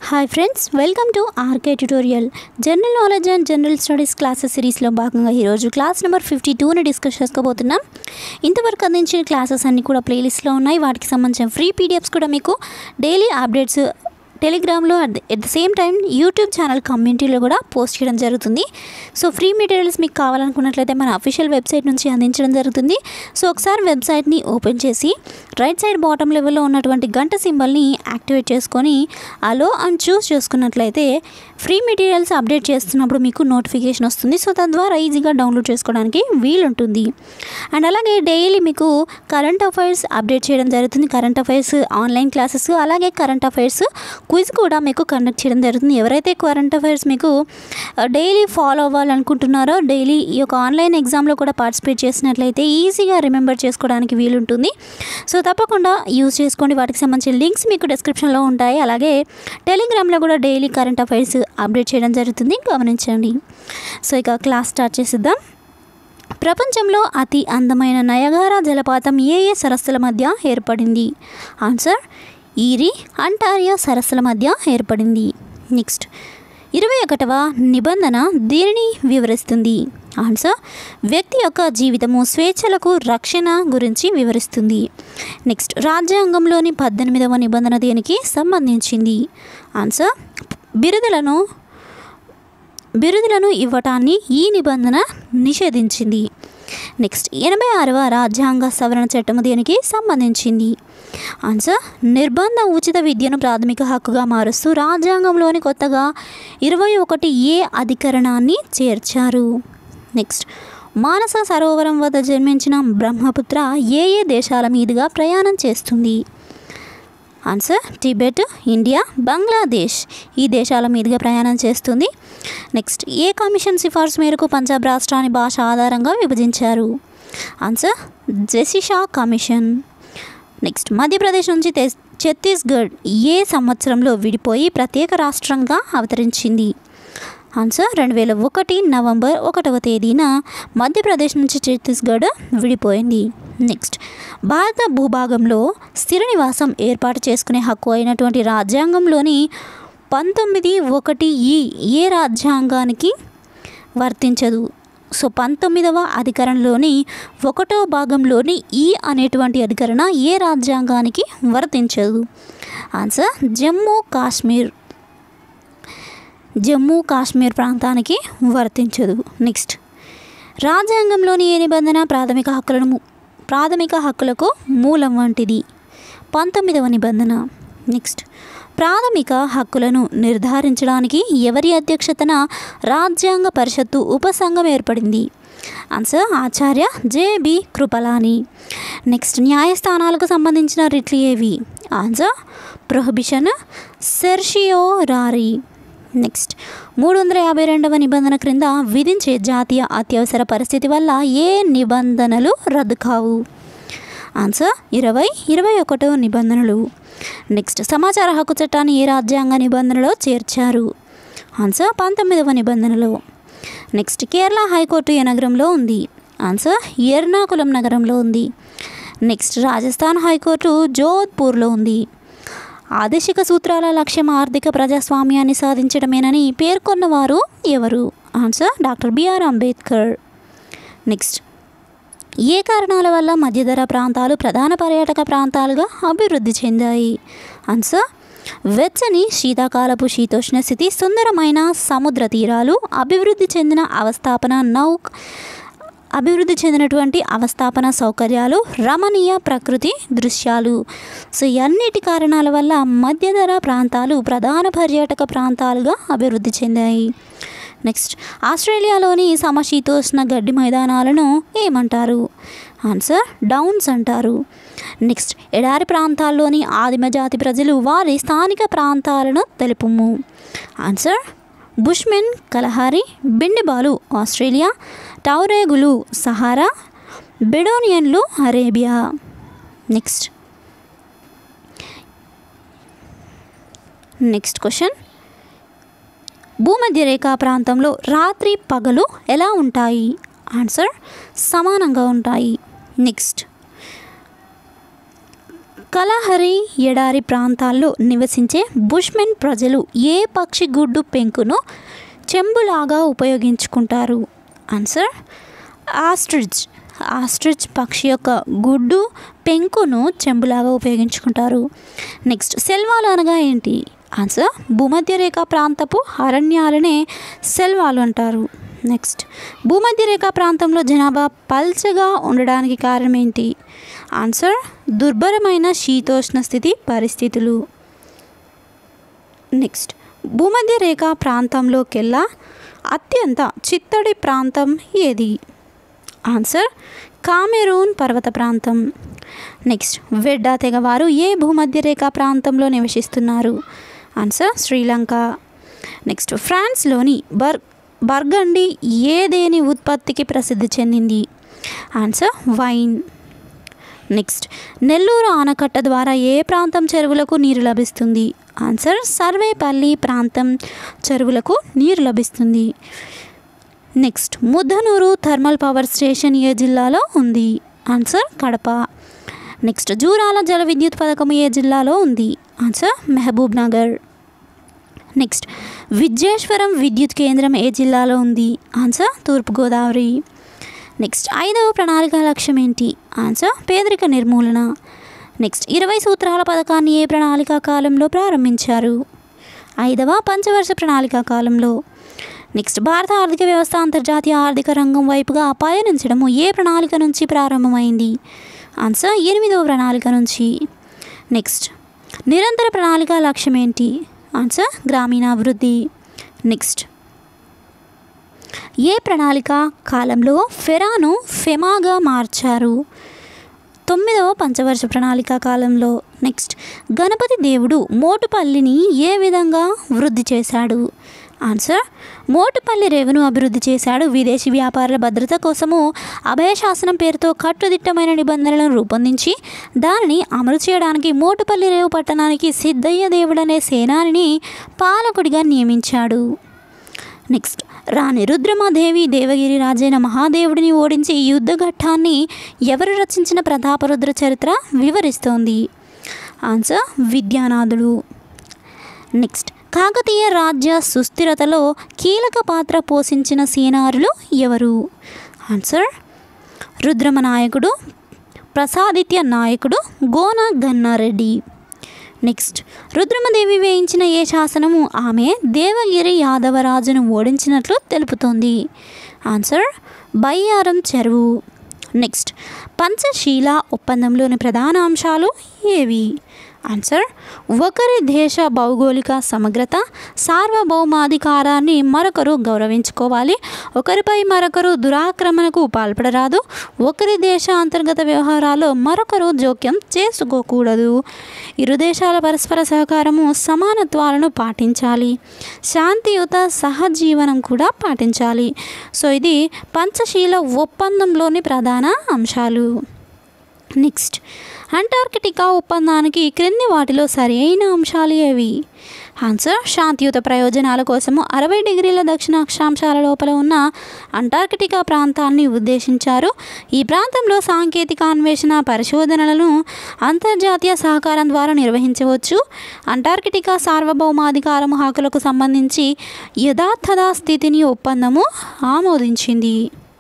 hi friends welcome to RK tutorial general knowledge and general studies classes సిరీస్లో భాగంగా ఈరోజు class number fifty టూని discuss చేసుకోబోతున్నాం ఇంతవరకు అందించిన క్లాసెస్ అన్నీ కూడా ప్లేలిస్ట్లో ఉన్నాయి వాటికి సంబంధించిన ఫ్రీ పీడిఎఫ్స్ కూడా మీకు డైలీ అప్డేట్స్ టెలిగ్రామ్లో at at the same time YouTube channel కమ్యూనిటీలో కూడా పోస్ట్ చేయడం జరుగుతుంది సో ఫ్రీ మెటీరియల్స్ మీకు కావాలనుకున్నట్లయితే మన అఫీషియల్ వెబ్సైట్ నుంచి అందించడం జరుగుతుంది సో ఒకసారి వెబ్సైట్ని ఓపెన్ చేసి రైట్ సైడ్ బాటమ్ లెవెల్లో ఉన్నటువంటి గంట సింబల్ని యాక్టివేట్ చేసుకొని అలో అండ్ చూస్ చేసుకున్నట్లయితే ఫ్రీ మెటీరియల్స్ అప్డేట్ చేస్తున్నప్పుడు మీకు నోటిఫికేషన్ వస్తుంది సో తద్వారా ఈజీగా డౌన్లోడ్ చేసుకోవడానికి వీలుంటుంది అండ్ అలాగే డైలీ మీకు కరెంట్ అఫైర్స్ అప్డేట్ చేయడం జరుగుతుంది కరెంట్ అఫైర్స్ ఆన్లైన్ క్లాసెస్ అలాగే కరెంట్ అఫైర్స్ క్విజ్ కూడా మీకు కండక్ట్ చేయడం జరుగుతుంది ఎవరైతే కరెంట్ అఫైర్స్ మీకు డైలీ ఫాలో అవ్వాలనుకుంటున్నారో డైలీ ఈ యొక్క ఆన్లైన్ ఎగ్జామ్లో కూడా పార్టిసిపేట్ చేసినట్లయితే ఈజీగా రిమెంబర్ చేసుకోవడానికి వీలుంటుంది సో తప్పకుండా యూజ్ చేసుకోండి వాటికి సంబంధించిన లింక్స్ మీకు డిస్క్రిప్షన్లో ఉంటాయి అలాగే టెలిగ్రామ్లో కూడా డైలీ కరెంట్ అఫైర్స్ అప్డేట్ చేయడం జరుగుతుంది గమనించండి సో ఇక క్లాస్ స్టార్ట్ చేసిద్దాం ప్రపంచంలో అతి అందమైన నయగారా జలపాతం ఏ ఏ సరస్సుల మధ్య ఏర్పడింది ఆన్సర్ ఈరి అంటారియో సరస్సుల మధ్య ఏర్పడింది నెక్స్ట్ ఇరవై ఒకటవ నిబంధన దీనిని వివరిస్తుంది ఆన్సర్ వ్యక్తి యొక్క జీవితము స్వేచ్ఛలకు రక్షణ గురించి వివరిస్తుంది నెక్స్ట్ రాజ్యాంగంలోని పద్దెనిమిదవ నిబంధన దేనికి సంబంధించింది ఆన్సర్ బిరుదులను బిరుదులను ఇవ్వటాన్ని ఈ నిబంధన నిషేధించింది నెక్స్ట్ ఎనభై ఆరవ రాజ్యాంగ సవరణ చట్టం దేనికి సంబంధించింది ఆన్సర్ నిర్బంధ ఉచిత విద్యను ప్రాథమిక హక్కుగా మారుస్తూ రాజ్యాంగంలోని కొత్తగా ఇరవై ఒకటి ఏ అధికరణాన్ని చేర్చారు నెక్స్ట్ మానస సరోవరం వద్ద జన్మించిన బ్రహ్మపుత్ర ఏ ఏ దేశాల మీదుగా ప్రయాణం చేస్తుంది ఆన్సర్ టిబెట్ ఇండియా బంగ్లాదేశ్ ఈ దేశాల మీదుగా ప్రయాణం చేస్తుంది నెక్స్ట్ ఏ కమిషన్ సిఫార్సు మేరకు పంజాబ్ రాష్ట్రాన్ని భాష ఆధారంగా విభజించారు ఆన్సర్ జెసిషా కమిషన్ నెక్స్ట్ మధ్యప్రదేశ్ నుంచి తె- ఛత్తీస్గఢ్ ఏ సంవత్సరంలో విడిపోయి ప్రత్యేక రాష్ట్రంగా అవతరించింది ఆన్సర్ రెండు వేల ఒకటి నవంబర్ ఒకటవ తేదీన మధ్యప్రదేశ్ నుంచి ఛత్తీస్గఢ్ విడిపోయింది నెక్స్ట్ భారత భూభాగంలో స్థిర నివాసం ఏర్పాటు చేసుకునే హక్కు అయినటువంటి రాజ్యాంగంలోని పంతొమ్మిది ఒకటి ఈ ఏ రాజ్యాంగానికి వర్తించదు సో పంతొమ్మిదవ అధికరణలోని ఒకటో భాగంలోని ఈ అనేటువంటి అధికరణ ఏ రాజ్యాంగానికి వర్తించదు ఆన్సర్ జమ్మూ కాశ్మీర్ జమ్మూ కాశ్మీర్ ప్రాంతానికి వర్తించదు నెక్స్ట్ రాజ్యాంగంలోని ఏ నిబంధన ప్రాథమిక హక్కులను ము- ప్రాథమిక హక్కులకు మూలం వంటిది పంతొమ్మిదవ నిబంధన నెక్స్ట్ ప్రాథమిక హక్కులను నిర్ధారించడానికి ఎవరి అధ్యక్షతన రాజ్యాంగ పరిషత్తు ఉపసంఘం ఏర్పడింది answer Acharya J B Kripalani next న్యాయస్థానాలకు సంబంధించిన రిట్లు ఏవి answer prohibition certiorari next మూడు వందల యాభై రెండవ నిబంధన క్రింద విధించే జాతీయ అత్యవసర పరిస్థితి వల్ల ఏ నిబంధనలు రద్దు కావు ఆన్సర్ ఇరవై ఇరవై ఒకటో నిబంధనలు నెక్స్ట్ సమాచార హక్కు చట్టాన్ని ఏ రాజ్యాంగ నిబంధనలో చేర్చారు ఆన్సర్ పంతొమ్మిదవ నిబంధనలో నెక్స్ట్ కేరళ హైకోర్టు ఏ నగరంలో ఉంది ఆన్సర్ ఎర్నాకుళం నగరంలో ఉంది నెక్స్ట్ రాజస్థాన్ హైకోర్టు జోధ్పూర్లో ఉంది ఆదేశిక సూత్రాల లక్ష్యం ఆర్థిక ప్రజాస్వామ్యాన్ని సాధించడమేనని పేర్కొన్నవారు ఎవరు answer doctor B R Ambedkar next ఏ కారణాల వల్ల మధ్యధర ప్రాంతాలు ప్రధాన పర్యాటక ప్రాంతాలుగా అభివృద్ధి చెందాయి ఆన్సర్ వెచ్చని శీతాకాలపు శీతోష్ణ స్థితి సుందరమైన సముద్ర తీరాలు అభివృద్ధి చెందిన అవస్థాపన నౌక్ అభివృద్ధి చెందినటువంటి అవస్థాపన సౌకర్యాలు రమణీయ ప్రకృతి దృశ్యాలు సో ఈ అన్నిటి కారణాల వల్ల మధ్యధర ప్రాంతాలు ప్రధాన పర్యాటక ప్రాంతాలుగా అభివృద్ధి చెందాయి నెక్స్ట్ ఆస్ట్రేలియాలోని సమశీతోష్ణ గడ్డి మైదానాలను ఏమంటారు ఆన్సర్ డౌన్స్ అంటారు నెక్స్ట్ ఎడారి ప్రాంతాల్లోని ఆదిమ జాతి ప్రజలు వారి స్థానిక ప్రాంతాలను తెలుపుము ఆన్సర్ బుష్మెన్ కలహారి బిండిబాలు ఆస్ట్రేలియా టౌరేగులు సహారా బెడోనియన్లు అరేబియా నెక్స్ట్ నెక్స్ట్ క్వశ్చన్ భూమధ్య రేఖా ప్రాంతంలో రాత్రి పగలు ఎలా ఉంటాయి ఆన్సర్ సమానంగా ఉంటాయి నెక్స్ట్ కలహరి ఎడారి ప్రాంతాల్లో నివసించే బుష్మెన్ ప్రజలు ఏ పక్షి గుడ్డు పెంకును చెంబులాగా ఉపయోగించుకుంటారు ఆన్సర్ ఆస్ట్రిచ్ ఆస్ట్రిచ్ పక్షి యొక్క గుడ్డు పెంకును చెంబులాగా ఉపయోగించుకుంటారు నెక్స్ట్ సెల్వాలు అనగా ఏంటి ఆన్సర్ భూమధ్య రేఖ ప్రాంతపు అరణ్యాలనే సెల్వాలు అంటారు నెక్స్ట్ భూమధ్య రేఖ ప్రాంతంలో జనాభా పల్చగా ఉండడానికి కారణం ఏంటి ఆన్సర్ దుర్భరమైన శీతోష్ణ స్థితి పరిస్థితులు నెక్స్ట్ భూమధ్య రేఖ ప్రాంతంలోకెల్లా అత్యంత చిత్తడి ప్రాంతం ఏది ఆన్సర్ కామెరూన్ పర్వత ప్రాంతం నెక్స్ట్ వెడ్డా తెగవారు ఏ భూమధ్య రేఖ ప్రాంతంలో నివసిస్తున్నారు ఆన్సర్ శ్రీలంక నెక్స్ట్ ఫ్రాన్స్లోని బర్ బర్గండి ఏ దేని ఉత్పత్తికి ప్రసిద్ధి చెందింది ఆన్సర్ వైన్ నెక్స్ట్ నెల్లూరు ఆనకట్ట ద్వారా ఏ ప్రాంతం చెరువులకు నీరు లభిస్తుంది ఆన్సర్ సర్వేపల్లి ప్రాంతం చెరువులకు నీరు లభిస్తుంది next Muddanur thermal power station ఏ జిల్లాలో ఉంది ఆన్సర్ కడప నెక్స్ట్ జూరాల జల విద్యుత్ పథకం ఏ జిల్లాలో ఉంది ఆన్సర్ మహబూబ్ నగర్ నెక్స్ట్ విద్యేశ్వరం విద్యుత్ కేంద్రం ఏ జిల్లాలో ఉంది ఆన్సర్ తూర్పుగోదావరి నెక్స్ట్ ఐదవ ప్రణాళిక లక్ష్యం ఏంటి ఆన్సర్ పేదరిక నిర్మూలన నెక్స్ట్ ఇరవై సూత్రాల పథకాన్ని ఏ ప్రణాళిక కాలంలో ప్రారంభించారు ఐదవ పంచవర్ష ప్రణాళిక కాలంలో నెక్స్ట్ భారత ఆర్థిక వ్యవస్థ అంతర్జాతీయ ఆర్థిక రంగం వైపుగా పయనించడము ఏ ప్రణాళిక నుంచి ప్రారంభమైంది ఆన్సర్ ఎనిమిదవ ప్రణాళిక నుంచి నెక్స్ట్ నిరంతర ప్రణాళిక లక్ష్యం ఏంటి ఆన్సర్ గ్రామీణాభివృద్ధి నెక్స్ట్ ఏ ప్రణాళిక కాలంలో ఫెరాను ఫెమాగా మార్చారు తొమ్మిదవ పంచవర్ష ప్రణాళిక కాలంలో నెక్స్ట్ గణపతి దేవుడు మోటుపల్లిని ఏ విధంగా వృద్ధి చేశాడు ఆన్సర్ మోటుపల్లి రేవును అభివృద్ధి చేశాడు విదేశీ వ్యాపారుల భద్రత కోసము అభయశాసనం పేరుతో కట్టుదిట్టమైన నిబంధనలను రూపొందించి దానిని అమలు చేయడానికి మోటుపల్లి రేవు పట్టణానికి సిద్ధయ్య దేవుడనే సేనానిని పాలకుడిగా నియమించాడు నెక్స్ట్ రాణి రుద్రమాదేవి దేవగిరి రాజైన మహాదేవుడిని ఓడించి ఈ యుద్ధ ఘట్టాన్ని ఎవరు రచించిన ప్రతాపరుద్ర చరిత్ర వివరిస్తోంది ఆన్సర్ విద్యానాథుడు నెక్స్ట్ కాకతీయ రాజ్య సుస్థిరతలో కీలక పాత్ర పోషించిన సేనారులు ఎవరు ఆన్సర్ రుద్రమ నాయకుడు ప్రసాదిత్య నాయకుడు గోన గన్నారెడ్డి నెక్స్ట్ రుద్రమదేవి వేయించిన ఏ శాసనము ఆమె దేవగిరి యాదవరాజును ఓడించినట్లు తెలుపుతోంది ఆన్సర్ బయ్యారం చెరువు నెక్స్ట్ పంచశీల ఒప్పందంలోని ప్రధాన అంశాలు ఏవి ఆన్సర్ ఒకరి దేశ భౌగోళిక సమగ్రత సార్వభౌమాధికారాన్ని మరొకరు గౌరవించుకోవాలి ఒకరిపై మరొకరు దురాక్రమణకు పాల్పడరాదు ఒకరి దేశ అంతర్గత వ్యవహారాల్లో మరొకరు జోక్యం చేసుకోకూడదు ఇరు దేశాల పరస్పర సహకారము సమానత్వాలను పాటించాలి శాంతియుత సహజీవనం కూడా పాటించాలి సో ఇది పంచశీల ఒప్పందంలోని ప్రధాన అంశాలు నెక్స్ట్ అంటార్కిటికా ఒప్పందానికి క్రింది వాటిలో సరైన అంశాలు ఏవి ఆన్సర్ శాంతియుత ప్రయోజనాల కోసము అరవై డిగ్రీల దక్షిణ అక్షాంశాల లోపల ఉన్న అంటార్కిటికా ప్రాంతాన్ని ఉద్దేశించారు ఈ ప్రాంతంలో సాంకేతిక అన్వేషణ పరిశోధనలను అంతర్జాతీయ సహకారం ద్వారా నిర్వహించవచ్చు అంటార్కిటికా సార్వభౌమాధికారము హక్కులకు సంబంధించి యథార్థత స్థితిని ఒప్పందము ఆమోదించింది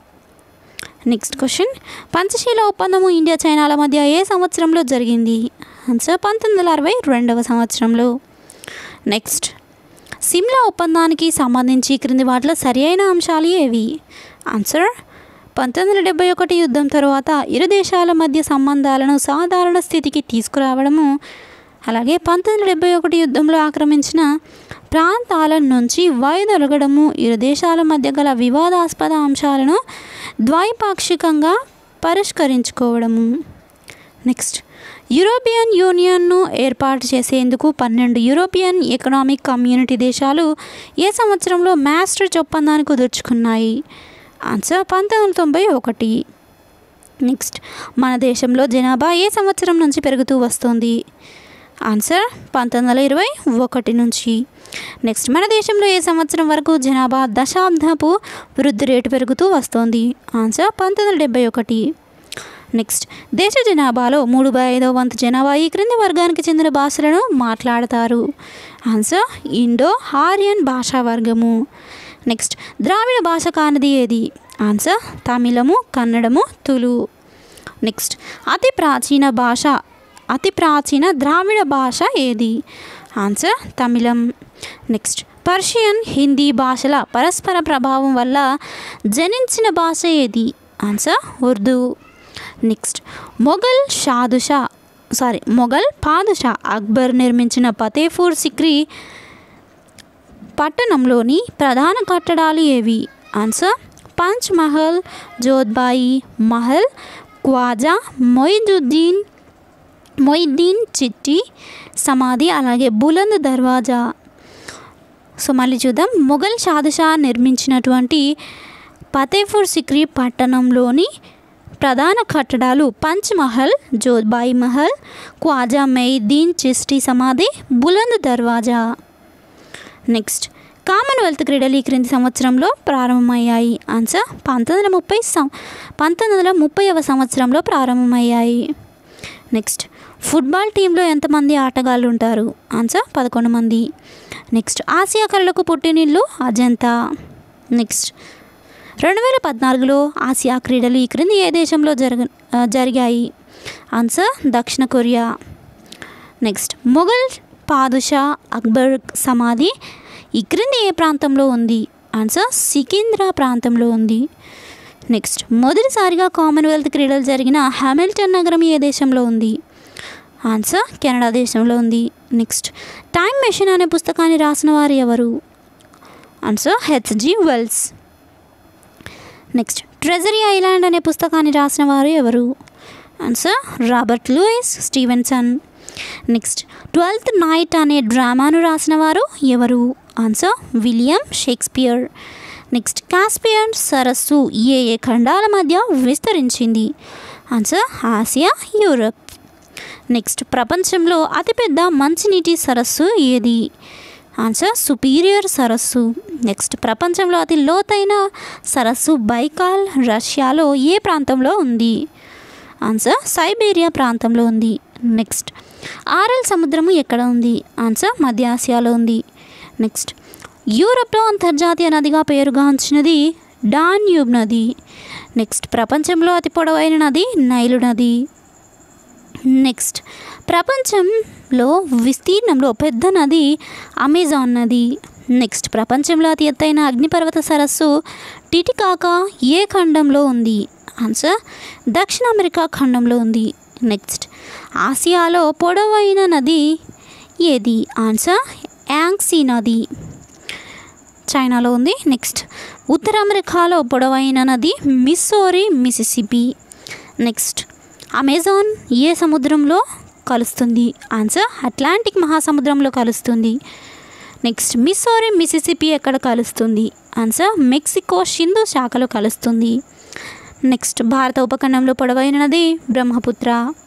నెక్స్ట్ క్వశ్చన్ పంచశీల ఒప్పందము ఇండియా చైనాల మధ్య ఏ సంవత్సరంలో జరిగింది ఆన్సర్ పంతొమ్మిది వందల అరవై రెండవ సంవత్సరంలో నెక్స్ట్ సిమ్లా ఒప్పందానికి సంబంధించి క్రింది వాటిలో సరి అయిన అంశాలు ఏవి ఆన్సర్ పంతొమ్మిది వందల డెబ్బై ఒకటి యుద్ధం తరువాత ఇరు దేశాల మధ్య సంబంధాలను సాధారణ స్థితికి తీసుకురావడము అలాగే పంతొమ్మిది వందల డెబ్బై ఒకటి యుద్ధంలో ఆక్రమించిన ప్రాంతాల నుంచి వైదొలగడము ఇరు దేశాల మధ్య గల వివాదాస్పద అంశాలను ద్వైపాక్షికంగా పరిష్కరించుకోవడము నెక్స్ట్ యూరోపియన్ యూనియన్ను ఏర్పాటు చేసేందుకు పన్నెండు యూరోపియన్ ఎకనామిక్ కమ్యూనిటీ దేశాలు ఏ సంవత్సరంలో మ్యాస్ట్రిచ్ ఒప్పందాన్ని కుదుర్చుకున్నాయి ఆన్సర్ పంతొమ్మిది వందల తొంభై ఒకటి నెక్స్ట్ మన దేశంలో జనాభా ఏ సంవత్సరం నుంచి పెరుగుతూ వస్తుంది ఆన్సర్ పంతొమ్మిది వందల ఇరవై ఒకటి నుంచి నెక్స్ట్ మన దేశంలో ఏ సంవత్సరం వరకు జనాభా దశాబ్దపు వృద్ధి రేటు పెరుగుతూ వస్తుంది ఆన్సర్ పంతొమ్మిది వందల డెబ్బై ఒకటి నెక్స్ట్ దేశ జనాభాలో మూడు బై ఐదవ వంతు జనాభా ఈ క్రింది వర్గానికి చెందిన భాషలను మాట్లాడతారు ఆన్సర్ ఇండో ఆర్యన్ భాషా వర్గము నెక్స్ట్ ద్రావిడ భాష కానిది ఏది ఆన్సర్ తమిళము కన్నడము తులు నెక్స్ట్ అతి ప్రాచీన భాష అతి ప్రాచీన ద్రావిడ భాష ఏది ఆన్సర్ తమిళం నెక్స్ట్ పర్షియన్ హిందీ భాషల పరస్పర ప్రభావం వల్ల జనించిన భాష ఏది ఆన్సర్ ఉర్దూ నెక్స్ట్ మొఘల్ షాదుషా సారీ మొఘల్ పాదుషా అక్బర్ నిర్మించిన ఫతేపూర్ సిక్రీ పట్టణంలోని ప్రధాన కట్టడాలు ఏవి ఆన్సర్ పంచ్ మహల్ జోధ్బాయి మహల్ క్వాజా మొయిదుద్దీన్ మొయిద్దీన్ చిట్టి సమాధి అలాగే బులంద్ దర్వాజా సో మళ్ళీ చూద్దాం మొఘల్ షాదుషా నిర్మించినటువంటి ఫతేపూర్ సిక్రీ పట్టణంలోని ప్రధాన కట్టడాలు పంచ్ మహల్ జోధ్బాయి మహల్ క్వాజా మెయిద్దీన్ చిస్టి సమాధి బులంద్ దర్వాజా నెక్స్ట్ కామన్వెల్త్ క్రీడలు ఈ క్రింది సంవత్సరంలో ప్రారంభమయ్యాయి ఆన్సర్ పంతొమ్మిది వందల ముప్పై సం పంతొమ్మిది వందల ముప్పైవ సంవత్సరంలో ప్రారంభమయ్యాయి నెక్స్ట్ ఫుట్బాల్ టీంలో ఎంతమంది ఆటగాళ్ళు ఉంటారు ఆన్సర్ పదకొండు మంది నెక్స్ట్ ఆసియా కళలకు పుట్టినిల్లు అజంతా నెక్స్ట్ రెండు వేల పద్నాలుగులో ఆసియా క్రీడలు ఈ క్రింది ఏ దేశంలో జరగ ఆ, జరిగాయి ఆన్సర్ దక్షిణ కొరియా నెక్స్ట్ మొఘల్ పాదుషా అక్బర్ సమాధి ఈ క్రింది ఏ ప్రాంతంలో ఉంది ఆన్సర్ సికింద్రా ప్రాంతంలో ఉంది నెక్స్ట్ మొదటిసారిగా కామన్వెల్త్ క్రీడలు జరిగిన హామిల్టన్ నగరం ఏ దేశంలో ఉంది ఆన్సర్ కెనడా దేశంలో ఉంది నెక్స్ట్ టైమ్ మెషిన్ అనే పుస్తకాన్ని రాసిన వారు ఎవరు answer H G Wells next Treasure Island అనే పుస్తకాన్ని రాసిన వారు ఎవరు answer Robert Louis Stevenson next Twelfth Night అనే డ్రామాను రాసిన వారు ఎవరు answer William Shakespeare next Caspian సరస్సు ఏ ఏ ఖండాల మధ్య విస్తరించింది ఆన్సర్ ఆసియా యూరప్ నెక్స్ట్ ప్రపంచంలో అతిపెద్ద మంచినీటి సరస్సు ఏది ఆన్సర్ సుపీరియర్ సరస్సు నెక్స్ట్ ప్రపంచంలో అతి లోతైన సరస్సు బైకాల్ రష్యాలో ఏ ప్రాంతంలో ఉంది ఆన్సర్ సైబీరియా ప్రాంతంలో ఉంది నెక్స్ట్ ఆరల్ సముద్రము ఎక్కడ ఉంది ఆన్సర్ మధ్య ఆసియాలో ఉంది నెక్స్ట్ యూరప్లో అంతర్జాతీయ నదిగా పేరుగాంచినది డాన్యూబ్ నది నెక్స్ట్ ప్రపంచంలో అతి పొడవైన నది నైలు నది నెక్స్ట్ ప్రపంచంలో విస్తీర్ణంలో పెద్ద నది అమెజాన్ నది నెక్స్ట్ ప్రపంచంలో అతి ఎత్తైన అగ్నిపర్వత సరస్సు టిటికాకా ఏ ఖండంలో ఉంది ఆన్సర్ దక్షిణ అమెరికా ఖండంలో ఉంది నెక్స్ట్ ఆసియాలో పొడవైన నది ఏది ఆన్సర్ యాంగ్సీ నది చైనాలో ఉంది నెక్స్ట్ ఉత్తర అమెరికాలో పొడవైన నది మిస్సోరీ మిసిసిపి నెక్స్ట్ అమెజాన్ ఏ సముద్రంలో కలుస్తుంది ఆన్సర్ అట్లాంటిక్ మహాసముద్రంలో కలుస్తుంది నెక్స్ట్ మిస్సోరీ మిసిసిపి ఎక్కడ కలుస్తుంది ఆన్సర్ మెక్సికో సింధు శాఖలో కలుస్తుంది నెక్స్ట్ భారత ఉపఖండంలో పొడవైన నది బ్రహ్మపుత్ర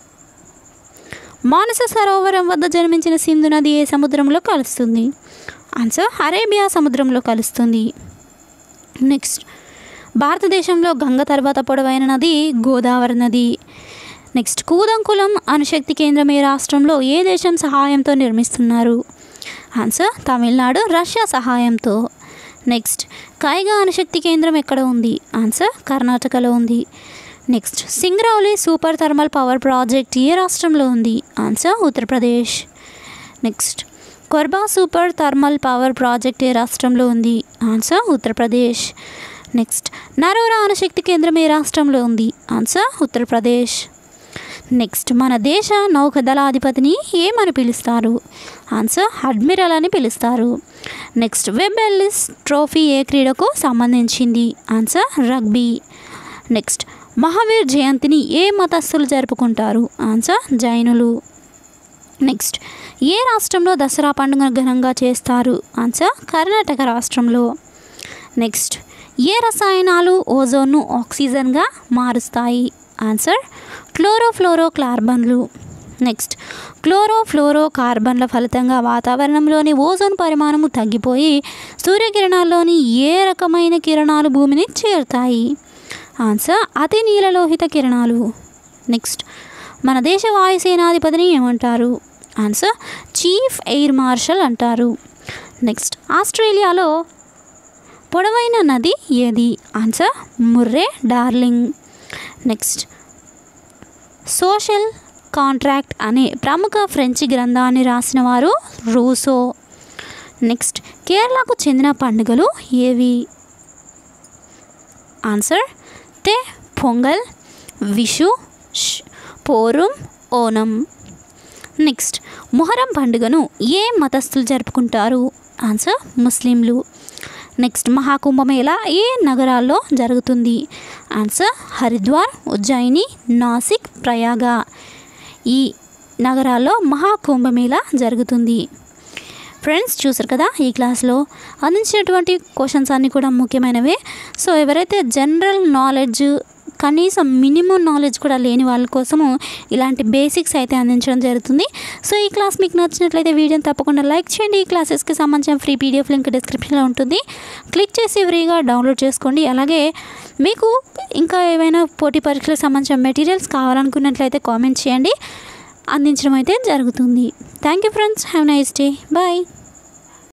మానస సరోవరం వద్ద జన్మించిన సింధు నది ఏ సముద్రంలో కలుస్తుంది ఆన్సర్ అరేబియా సముద్రంలో కలుస్తుంది నెక్స్ట్ భారతదేశంలో గంగ తర్వాత పొడవైన నది గోదావరి నది నెక్స్ట్ కూదంకులం అణుశక్తి కేంద్రం ఏ రాష్ట్రంలో ఏ దేశం సహాయంతో నిర్మిస్తున్నారు ఆన్సర్ తమిళనాడు రష్యా సహాయంతో నెక్స్ట్ కైగా అణుశక్తి కేంద్రం ఎక్కడ ఉంది ఆన్సర్ కర్ణాటకలో ఉంది next Singrauli super thermal power project ఏ రాష్ట్రంలో ఉంది answer Uttar Pradesh next Korba super thermal power project ఏ రాష్ట్రంలో ఉంది ఆన్సర్ ఉత్తరప్రదేశ్ నెక్స్ట్ నరోరా అణుశక్తి కేంద్రం ఏ రాష్ట్రంలో ఉంది ఆన్సర్ ఉత్తరప్రదేశ్ నెక్స్ట్ మన దేశ నౌకదళాధిపతిని ఏమని పిలుస్తారు ఆన్సర్ అడ్మిరల్ అని పిలుస్తారు నెక్స్ట్ వెబ్ ఎల్లిస్ ట్రోఫీ ఏ క్రీడకు సంబంధించింది ఆన్సర్ రగ్బీ నెక్స్ట్ మహావీర్ జయంతిని ఏ మతస్థులు జరుపుకుంటారు ఆన్సర్ జైనులు నెక్స్ట్ ఏ రాష్ట్రంలో దసరా పండుగ ఘనంగా చేస్తారు ఆన్సర్ కర్ణాటక రాష్ట్రంలో నెక్స్ట్ ఏ రసాయనాలు ఓజోన్ను ఆక్సిజన్గా మారుస్తాయి ఆన్సర్ క్లోరోఫ్లోరో కార్బన్లు నెక్స్ట్ క్లోరోఫ్లోరో కార్బన్ల ఫలితంగా వాతావరణంలోని ఓజోన్ పరిమాణము తగ్గిపోయి సూర్యకిరణాల్లోని ఏ రకమైన కిరణాలు భూమిని చేరుతాయి ఆన్సర్ అతి నీలలోహిత కిరణాలు నెక్స్ట్ మన దేశ వాయుసేనాధిపతిని ఏమంటారు ఆన్సర్ చీఫ్ ఎయిర్ మార్షల్ అంటారు నెక్స్ట్ ఆస్ట్రేలియాలో పొడవైన నది ఏది answer Murray Darling next social contract అనే ప్రముఖ ఫ్రెంచ్ గ్రంథాన్ని రాసిన వారు రూసో నెక్స్ట్ కేరళకు చెందిన పండుగలు ఏవి ఆన్సర్ తే పొంగల్ విషు ష్- పోరుం ఓనం నెక్స్ట్ మొహరం పండుగను ఏ మతస్థులు జరుపుకుంటారు ఆన్సర్ ముస్లింలు నెక్స్ట్ మహాకుంభమేళ ఏ నగరాల్లో జరుగుతుంది ఆన్సర్ హరిద్వార్ ఉజ్జయిని నాసిక్ ప్రయాగ ఈ నగరాల్లో మహాకుంభమేళ జరుగుతుంది ఫ్రెండ్స్ చూసారు కదా ఈ క్లాస్లో అందించినటువంటి క్వశ్చన్స్ అన్నీ కూడా ముఖ్యమైనవే సో ఎవరైతే జనరల్ నాలెడ్జ్ కనీసం మినిమం నాలెడ్జ్ కూడా లేని వాళ్ళ కోసము ఇలాంటి బేసిక్స్ అయితే అందించడం జరుగుతుంది సో ఈ క్లాస్ మీకు నచ్చినట్లయితే వీడియోని తప్పకుండా లైక్ చేయండి ఈ క్లాసెస్కి సంబంధించిన ఫ్రీ పీడిఎఫ్ లింక్ డిస్క్రిప్షన్లో ఉంటుంది క్లిక్ చేసి ఫ్రీగా డౌన్లోడ్ చేసుకోండి అలాగే మీకు ఇంకా ఏవైనా పోటీ పరీక్షలకు సంబంధించిన మెటీరియల్స్ కావాలనుకున్నట్లయితే కామెంట్ చేయండి అందించడం అయితే జరుగుతుంది thank you friends have nice day bye